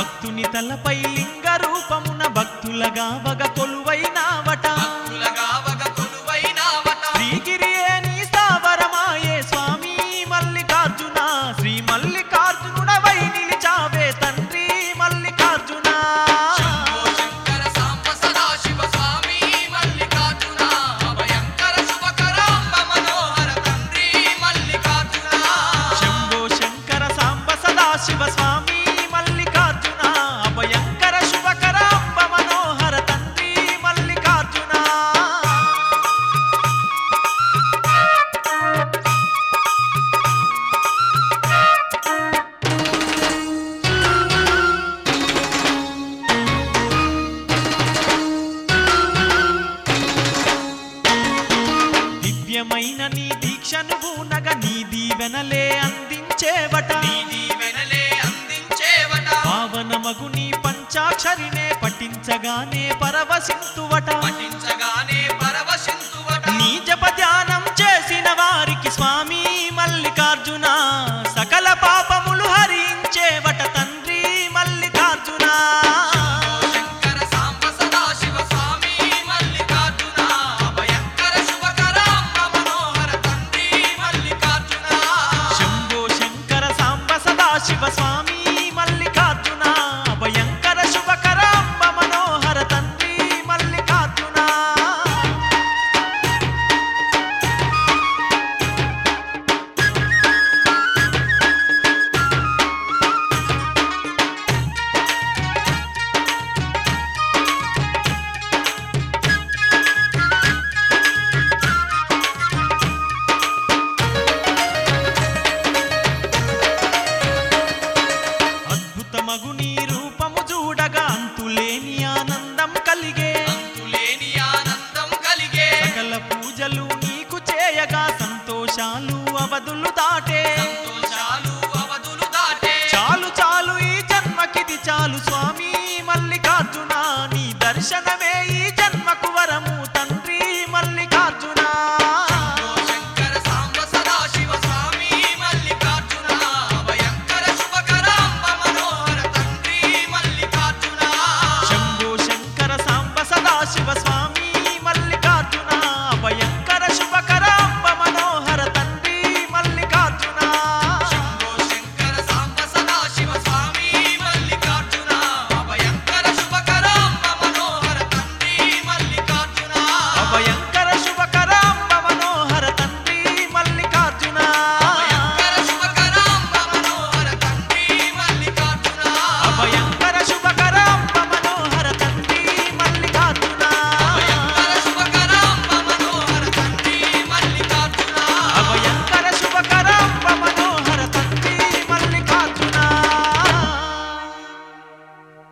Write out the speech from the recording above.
భక్తుని తలపై లింగ రూపమున భక్తులగా వగ కొలువైనావట భక్తులగా వగ కొలువైనావట శ్రీగిరియే నీ స్థావరమాయే స్వామి మల్లికార్జున శ్రీ మల్లికార్జునుడవై నిలిచావే తండ్రి మల్లికార్జున శంభో శంకర సాంబ సదాశివ స్వామి మల్లికార్జున అభయంకర శుభకరాంబ మనోహర తండ్రి మల్లికార్జున శంభో శంకర సాంబ సదాశివ స్వామి మల్లికార్జున అభయంకర శుభకర అంబ మనోహర తండ్రి మల్లికార్జున దివ్యమైన నీ దీక్షను పూనగ నీ దీవెనలే అందించేవట నీ దీవెనలే అందించేవట పావనమగు నీ పంచాక్షరినే పఠించగానే పరవశింతువట పఠించగానే పరవశింతువట నీ జప ధ్యానం చేసిన వారికి స్వామి మల్లికార్జున సకల పాపములు హరించేవట తండ్రి మల్లికార్జున శంకర సాంబ సదాశివ స్వామి మల్లికార్జున అభయంకర శుభకరాంబ మనోహర తండ్రి మల్లికార్జున శంభో శంకర సాంబ సదాశివ స్వామి మల్లికార్జున భయంకర శుభకర అంబ మనోహర తండ్రి మల్లికార్జున అద్భుతమగు నీ రూపము చూడగా అంతులేని ఆనందం కలిగే అంతులేని ఆనందం కలిగే సకల పూజలు నీకు చేయగా సంతోషాలు అవధులు దాటే